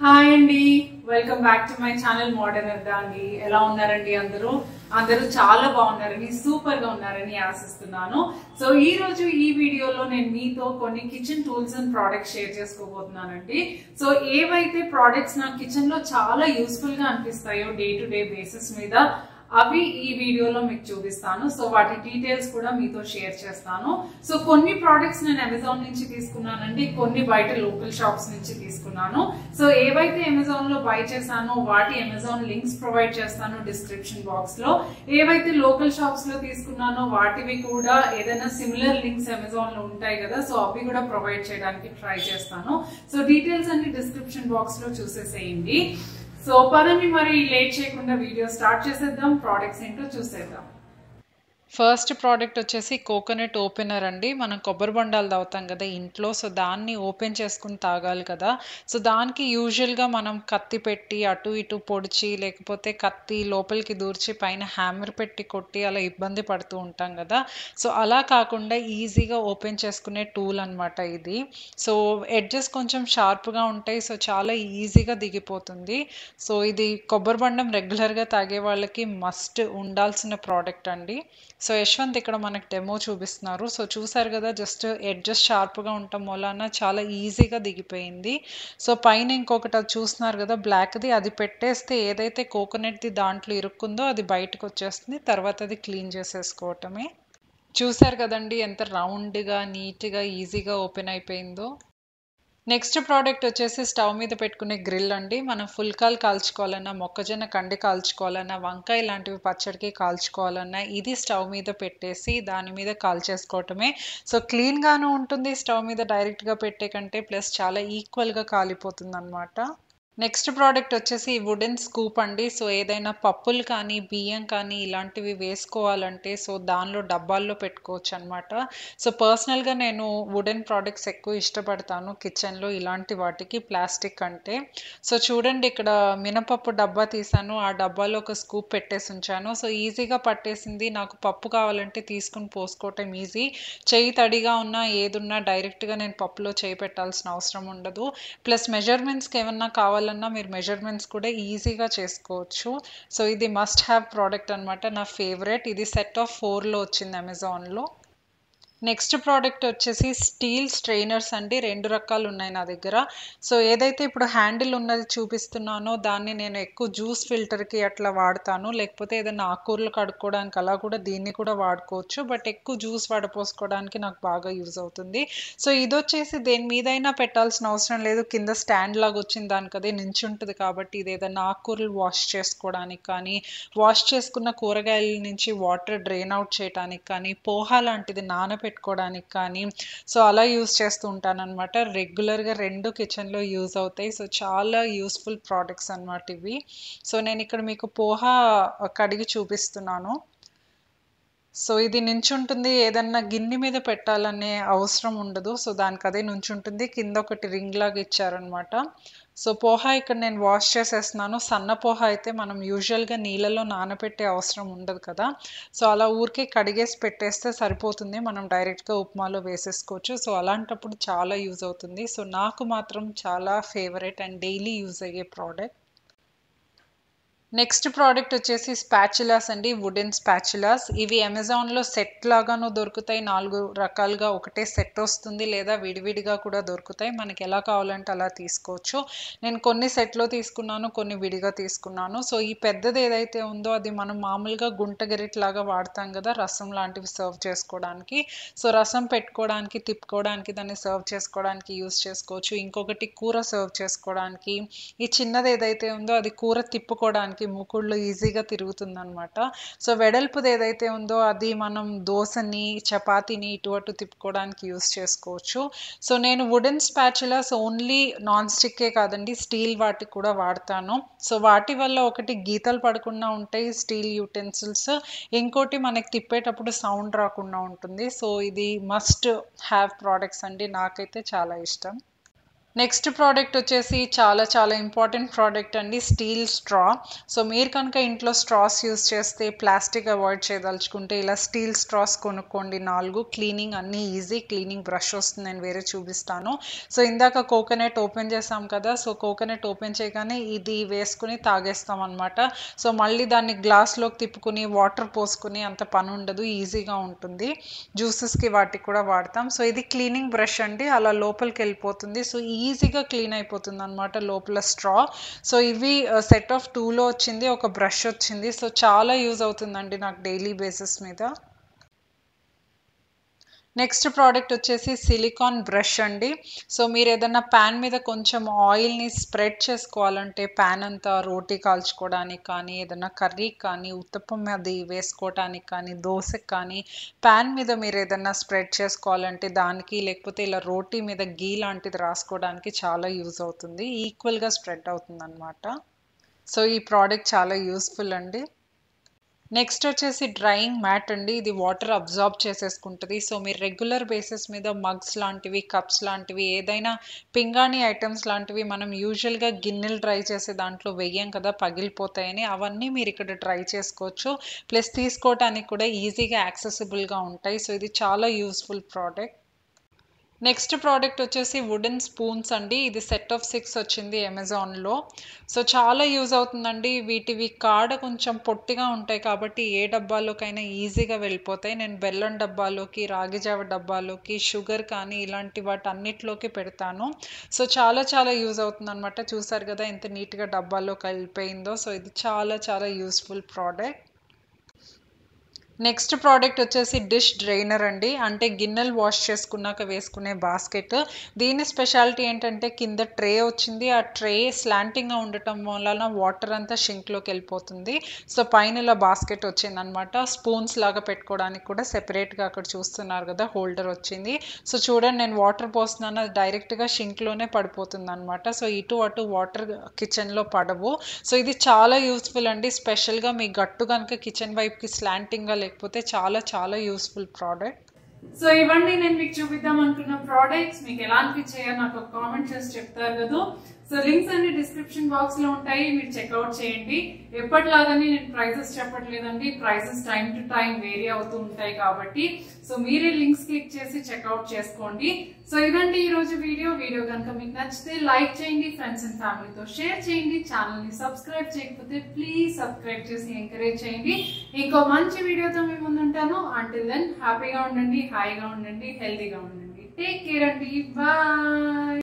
hi అండి welcome back to my channel modern Ardhangi ఎలా ఉన్నారండి అందరూ అందరూ చాలా బాగున్నారని సూపర్ గా ఉన్నారని ఆశిస్తున్నాను సో ఈ రోజు ఈ వీడియోలో నేను మీతో కొన్ని kitchen tools and products share చేసుకోబోతున్నానండి సో ఏవైతే ప్రోడక్ట్స్ నా కిచెన్ లో చాలా యూస్ఫుల్ గా అనిపిస్తాయో డే టు డే బేసిస్ మీద అవి ఈ వీడియోలో మీకు చూపిస్తాను సో వాటి డీటెయిల్స్ కూడా మీతో షేర్ చేస్తాను సో కొన్ని ప్రోడక్ట్స్ నేను అమెజాన్ నుంచి తీసుకున్నానండి కొన్ని బయట లోకల్ షాప్స్ నుంచి తీసుకున్నాను సో ఏవైతే అమెజాన్ లో బై చేశానో వాటి అమెజాన్ లింక్స్ ప్రొవైడ్ చేస్తాను డిస్క్రిప్షన్ బాక్స్ లో ఏవైతే లోకల్ షాప్స్ లో తీసుకున్నానో వాటివి కూడా ఏదైనా సిమిలర్ లింక్స్ అమెజాన్ లో ఉంటాయి కదా సో అవి కూడా ప్రొవైడ్ చేయడానికి ట్రై చేస్తాను సో డీటెయిల్స్ అన్ని డిస్క్రిప్షన్ బాక్స్ లో చూసేసేయండి సో పదండి మరి లేట్ చేయకుండా వీడియో స్టార్ట్ చేసేద్దాం ప్రోడక్ట్స్ ఏంటో చూసేద్దాం ఫస్ట్ ప్రోడక్ట్ వచ్చేసి కోకోనట్ ఓపెనర్ అండి మనం కొబ్బరి బొండాలు తాగుతాం కదా ఇంట్లో సో దాన్ని ఓపెన్ చేసుకుని తాగాలి కదా సో దానికి యూజువల్గా మనం కత్తి పెట్టి అటు ఇటు పొడిచి లేకపోతే కత్తి లోపలికి దూర్చి పైన హ్యామర్ పెట్టి కొట్టి అలా ఇబ్బంది పడుతూ ఉంటాం కదా సో అలా కాకుండా ఈజీగా ఓపెన్ చేసుకునే టూల్ అనమాట ఇది సో ఎడ్జెస్ కొంచెం షార్ప్గా ఉంటాయి సో చాలా ఈజీగా దిగిపోతుంది సో ఇది కొబ్బరి బండం రెగ్యులర్గా తాగే వాళ్ళకి మస్ట్ ఉండాల్సిన ప్రోడక్ట్ అండి సో యశ్వంత్ ఇక్కడ మనకి డెమో చూపిస్తున్నారు సో చూసారు కదా జస్ట్ ఎడ్జస్ట్ షార్ప్గా ఉండటం వలన చాలా ఈజీగా దిగిపోయింది సో పైన ఇంకొకటి అది చూస్తున్నారు కదా బ్లాక్ది అది పెట్టేస్తే ఏదైతే కోకోనట్ది దాంట్లో ఇరుక్కుందో అది బయటకు వచ్చేస్తుంది తర్వాత అది క్లీన్ చేసేసుకోవటమే చూసారు కదండి ఎంత రౌండ్గా నీట్గా ఈజీగా ఓపెన్ అయిపోయిందో నెక్స్ట్ ప్రోడక్ట్ వచ్చేసి స్టవ్ మీద పెట్టుకునే గ్రిల్ అండి మనం ఫుల్కాలు కాల్చుకోవాలన్నా మొక్కజొన్న కండి కాల్చుకోవాలన్నా వంకాయ లాంటివి పచ్చడికి కాల్చుకోవాలన్నా ఇది స్టవ్ మీద పెట్టేసి దాని మీద కాల్చేసుకోవటమే సో క్లీన్గాను ఉంటుంది స్టవ్ మీద డైరెక్ట్గా పెట్టే కంటే ప్లస్ చాలా ఈక్వల్గా కాలిపోతుంది అనమాట నెక్స్ట్ ప్రోడక్ట్ వచ్చేసి వుడెన్ స్కూప్ అండి సో ఏదైనా పప్పులు కానీ బియ్యం కానీ ఇలాంటివి వేసుకోవాలంటే సో దానిలో డబ్బాల్లో పెట్టుకోవచ్చు అనమాట సో పర్సనల్గా నేను వుడెన్ ప్రోడక్ట్స్ ఎక్కువ ఇష్టపడతాను కిచెన్లో ఇలాంటి వాటికి ప్లాస్టిక్ అంటే సో చూడండి ఇక్కడ మినపప్పు డబ్బా తీసాను ఆ డబ్బాలో ఒక స్కూప్ పెట్టేసి ఉంచాను సో ఈజీగా పట్టేసింది నాకు పప్పు కావాలంటే తీసుకుని పోసుకోవటం ఈజీ చెయ్యి తడిగా ఉన్నా ఏదున్నా డైరెక్ట్గా నేను పప్పులో చేయి పెట్టాల్సిన అవసరం ఉండదు ప్లస్ మెజర్మెంట్స్కి ఏమన్నా కావాలి కావాలన్నా మీరు మెజర్మెంట్స్ కూడా ఈజీగా చేసుకోవచ్చు సో ఇది మస్ట్ హ్యావ్ ప్రోడక్ట్ అనమాట నా ఫేవరెట్ ఇది సెట్ ఆఫ్ ఫోర్లో వచ్చింది అమెజాన్లో నెక్స్ట్ ప్రోడక్ట్ వచ్చేసి స్టీల్ స్ట్రైనర్స్ అండి రెండు రకాలు ఉన్నాయి నా దగ్గర సో ఏదైతే ఇప్పుడు హ్యాండిల్ ఉన్నది చూపిస్తున్నానో దాన్ని నేను ఎక్కువ జ్యూస్ ఫిల్టర్కి అట్లా వాడతాను లేకపోతే ఏదైనా ఆకుకూరలు కడుక్కోవడానికి అలా కూడా దీన్ని కూడా వాడుకోవచ్చు బట్ ఎక్కువ జ్యూస్ వడపోసుకోవడానికి నాకు బాగా యూజ్ అవుతుంది సో ఇది వచ్చేసి దేని మీదైనా పెట్టాల్సిన అవసరం లేదు కింద స్టాండ్ లాగా వచ్చింది దానికి అదే నించుంటుంది కాబట్టి ఇది ఏదైనా ఆకుకూరలు వాష్ చేసుకోవడానికి కానీ వాష్ చేసుకున్న కూరగాయల నుంచి వాటర్ డ్రైన్ అవుట్ చేయడానికి కానీ పోహా లాంటిది నానబెట్టి పెట్టుకోవడానికి కానీ సో అలా యూస్ చేస్తూ ఉంటాను అనమాట రెగ్యులర్గా రెండు కిచెన్లో యూజ్ అవుతాయి సో చాలా యూస్ఫుల్ ప్రోడక్ట్స్ అనమాట ఇవి సో నేను ఇక్కడ మీకు పోహా కడిగి చూపిస్తున్నాను సో ఇది నించుంటుంది ఏదన్నా గిన్నె మీద పెట్టాలనే అవసరం ఉండదు సో దానికి అదే నుంచుంటుంది కింద ఒకటి రింగ్ లాగా ఇచ్చారనమాట సో పోహా ఇక్కడ నేను వాష్ చేసేస్తున్నాను సన్న పోహా అయితే మనం యూజువల్గా నీళ్ళలో నానబెట్టే అవసరం ఉండదు కదా సో అలా ఊరికే కడిగేసి పెట్టేస్తే సరిపోతుంది మనం డైరెక్ట్గా ఉప్మాలో వేసేసుకోవచ్చు సో అలాంటప్పుడు చాలా యూజ్ అవుతుంది సో నాకు మాత్రం చాలా ఫేవరెట్ అండ్ డైలీ యూజ్ అయ్యే ప్రోడక్ట్ నెక్స్ట్ ప్రోడక్ట్ వచ్చేసి స్పాచులాస్ అండి వుడెన్ స్పాచులాస్ ఇవి అమెజాన్లో సెట్ లాగాను దొరుకుతాయి నాలుగు రకాలుగా ఒకటే సెట్ వస్తుంది లేదా విడివిడిగా కూడా దొరుకుతాయి మనకి ఎలా కావాలంటే అలా తీసుకోవచ్చు నేను కొన్ని సెట్లో తీసుకున్నాను కొన్ని విడిగా తీసుకున్నాను సో ఈ పెద్దది ఏదైతే ఉందో అది మనం మామూలుగా గుంట గెరిట్ లాగా వాడతాం కదా రసం లాంటివి సర్వ్ చేసుకోవడానికి సో రసం పెట్టుకోవడానికి తిప్పుకోవడానికి దాన్ని సర్వ్ చేసుకోవడానికి యూస్ చేసుకోవచ్చు ఇంకొకటి కూర సర్వ్ చేసుకోవడానికి ఈ చిన్నది ఏదైతే ఉందో అది కూర తిప్పుకోవడానికి మూకుళ్ళు ఈజీగా తిరుగుతుంది అనమాట సో వెడల్పుది ఏదైతే ఉందో అది మనం దోశని చపాతీని ఇటు అటు తిప్పుకోవడానికి యూస్ చేసుకోవచ్చు సో నేను వుడెన్ స్పాచులాస్ ఓన్లీ నాన్ స్టిక్కే కాదండి స్టీల్ వాటికి కూడా వాడతాను సో వాటి వల్ల ఒకటి గీతలు పడకుండా ఉంటాయి స్టీల్ యూటెన్సిల్స్ ఇంకోటి మనకి తిప్పేటప్పుడు సౌండ్ రాకుండా ఉంటుంది సో ఇది మస్ట్ హ్యావ్ ప్రోడక్ట్స్ అండి నాకైతే చాలా ఇష్టం నెక్స్ట్ ప్రోడక్ట్ వచ్చేసి చాలా చాలా ఇంపార్టెంట్ ప్రోడక్ట్ అండి స్టీల్ స్ట్రా సో మీరు కనుక ఇంట్లో స్ట్రాస్ యూస్ చేస్తే ప్లాస్టిక్ అవాయిడ్ చేయదలుచుకుంటే ఇలా స్టీల్ స్ట్రాస్ కొనుక్కోండి నాలుగు క్లీనింగ్ అన్నీ ఈజీ క్లీనింగ్ బ్రష్ వస్తుంది నేను వేరే చూపిస్తాను సో ఇందాక కోకోనట్ ఓపెన్ చేసాం కదా సో కోకోనట్ ఓపెన్ చేయగానే ఇది వేసుకుని తాగేస్తాం అనమాట సో మళ్ళీ దాన్ని గ్లాస్లోకి తిప్పుకుని వాటర్ పోసుకుని అంత పని ఉండదు ఈజీగా ఉంటుంది జ్యూసెస్కి వాటికి కూడా వాడతాం సో ఇది క్లీనింగ్ బ్రష్ అండి అలా లోపలికి వెళ్ళిపోతుంది సో ఈజీగా క్లీన్ అయిపోతుంది అనమాట లోపల స్ట్రా సో ఇవి సెట్ ఆఫ్ టూలో వచ్చింది ఒక బ్రష్ వచ్చింది సో చాలా యూజ్ అవుతుందండి నాకు డైలీ బేసిస్ మీద నెక్స్ట్ ప్రోడక్ట్ వచ్చేసి సిలికాన్ బ్రష్ అండి సో మీరు ఏదైనా ప్యాన్ మీద కొంచెం ఆయిల్ని స్ప్రెడ్ చేసుకోవాలంటే ప్యాన్ అంతా రోటీ కాల్చుకోవడానికి కానీ ఏదైనా కర్రీ కానీ ఉత్తప్పం అది వేసుకోవడానికి కానీ దోశకి కానీ ప్యాన్ మీద మీరు ఏదైనా స్ప్రెడ్ చేసుకోవాలంటే దానికి లేకపోతే ఇలా రోటీ మీద గీ లాంటిది రాసుకోవడానికి చాలా యూజ్ అవుతుంది ఈక్వల్గా స్ప్రెడ్ అవుతుంది అనమాట సో ఈ ప్రోడక్ట్ చాలా యూస్ఫుల్ అండి నెక్స్ట్ వచ్చేసి డ్రైయింగ్ మ్యాట్ అండి ఇది వాటర్ అబ్జార్బ్ చేసేసుకుంటుంది సో మీరు రెగ్యులర్ బేసిస్ మీద మగ్స్ లాంటివి కప్స్ లాంటివి ఏదైనా పింగాణి ఐటమ్స్ లాంటివి మనం యూజువల్గా గిన్నెలు డ్రై చేసే దాంట్లో వెయ్యం కదా పగిలిపోతాయని అవన్నీ మీరు ఇక్కడ ట్రై చేసుకోవచ్చు ప్లస్ తీసుకోవడానికి కూడా ఈజీగా యాక్సెసిబుల్గా ఉంటాయి సో ఇది చాలా యూస్ఫుల్ ప్రోడక్ట్ నెక్స్ట్ ప్రోడక్ట్ వచ్చేసి వుడెన్ స్పూన్స్ అండి ఇది సెట్ ఆఫ్ సిక్స్ వచ్చింది అమెజాన్లో సో చాలా యూజ్ అవుతుందండి వీటివి కాడ కొంచెం పొట్టిగా ఉంటాయి కాబట్టి ఏ డబ్బాలోకైనా ఈజీగా వెళ్ళిపోతాయి నేను బెల్లం డబ్బాలోకి రాగిజావ డబ్బాలోకి షుగర్ కానీ ఇలాంటి వాటి అన్నిటిలోకి పెడతాను సో చాలా చాలా యూజ్ అవుతుంది అనమాట చూసారు కదా ఎంత నీట్గా డబ్బాలోకి వెళ్ళిపోయిందో సో ఇది చాలా చాలా యూస్ఫుల్ ప్రోడక్ట్ నెక్స్ట్ ప్రోడక్ట్ వచ్చేసి డిష్ డ్రైనర్ అండి అంటే గిన్నెలు వాష్ చేసుకున్నాక వేసుకునే బాస్కెట్ దీని స్పెషాలిటీ ఏంటంటే కింద ట్రే వచ్చింది ఆ ట్రే స్లాంటింగ్గా ఉండటం వలన వాటర్ అంతా షింక్లోకి వెళ్ళిపోతుంది సో పైన ఇలా బాస్కెట్ వచ్చిందనమాట స్పూన్స్ లాగా పెట్టుకోవడానికి కూడా సెపరేట్గా అక్కడ చూస్తున్నారు కదా హోల్డర్ వచ్చింది సో చూడండి నేను వాటర్ పోస్తున్నాను అది డైరెక్ట్గా షింక్లోనే పడిపోతుంది అనమాట సో ఇటు అటు వాటర్ కిచెన్లో పడవు సో ఇది చాలా యూస్ఫుల్ అండి స్పెషల్గా మీ గట్టు కనుక కిచెన్ వైపుకి స్లాంటింగ్గా లేకపోతే చాలా చాలా యూస్ఫుల్ ప్రోడక్ట్ సో ఇవన్నీ నేను మీకు చూపిద్దాం అనుకున్న ప్రోడక్ట్స్ మీకు ఎలా అనిపించాయో నాకు ఒక కామెంట్ చేసి చెప్తారు కదా సో లింక్స్ అన్ని డిస్క్రిప్షన్ బాక్స్ లో ఉంటాయి మీరు చెక్అవుట్ చేయండి ఎప్పటిలాగానే నేను ప్రైజెస్ చెప్పట్లేదండి prices time to time vary అవుతూ ఉంటాయి కాబట్టి సో మీరే లింక్స్ క్లిక్ చేసి చెక్అవుట్ చేసుకోండి సో ఇదండి ఈ రోజు వీడియో వీడియో కనుక మీకు నచ్చితే లైక్ చేయండి ఫ్రెండ్స్ అండ్ ఫ్యామిలీతో షేర్ చేయండి ఛానల్ ని సబ్స్క్రైబ్ చేయకపోతే ప్లీజ్ సబ్స్క్రైబ్ చేసి ఎంకరేజ్ చేయండి ఇంకో మంచి వీడియోతో మీ ముందు ఉంటాను అంటిల్ దెన్ హ్యాపీగా ఉండండి హాయిగా ఉండండి హెల్తీగా ఉండండి టేక్ కేర్ అండి బాయ్